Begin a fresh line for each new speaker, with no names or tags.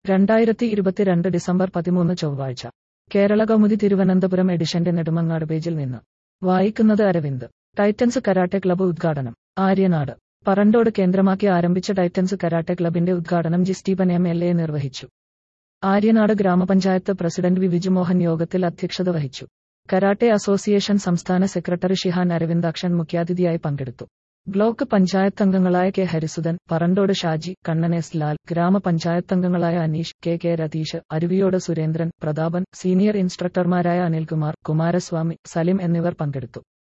രണ്ടായിരത്തി ഇരുപത്തിരണ്ട് ഡിസംബർ പതിമൂന്ന് ചൊവ്വാഴ്ച കേരള കൗമുദി തിരുവനന്തപുരം എഡിഷന്റെ നെടുമങ്ങാട് പേജിൽ നിന്ന് വായിക്കുന്നത് അരവിന്ദ് ടൈറ്റൻസ് കരാട്ടെ ക്ലബ്ബ് ഉദ്ഘാടനം ആര്യനാട് പറണ്ടോട് കേന്ദ്രമാക്കി ആരംഭിച്ച ടൈറ്റൻസ് കരാട്ടെ ക്ലബിന്റെ ഉദ്ഘാടനം G Stephen M L A നിർവഹിച്ചു ആര്യനാട് ഗ്രാമപഞ്ചായത്ത് പ്രസിഡന്റ് വി വിജുമോഹൻ യോഗത്തിൽ അധ്യക്ഷത വഹിച്ചു കരാട്ടെ അസോസിയേഷൻ സംസ്ഥാന സെക്രട്ടറി ഷിഹാൻ അരവിന്ദാക്ഷൻ മുഖ്യാതിഥിയായി പങ്കെടുത്തു ബ്ലോക്ക് പഞ്ചായത്ത് അംഗങ്ങളായ കെ ഹരിസുധൻ പറണ്ടോട് ഷാജി കണ്ണനേസ് ലാൽ ഗ്രാമപഞ്ചായത്തംഗങ്ങളായ Aneesh K K Ratheesh Aruviyode Surendran Prathapan senior ഇൻസ്ട്രക്ടർമാരായ അനിൽകുമാർ കുമാരസ്വാമി സലിം എന്നിവർ പങ്കെടുത്തു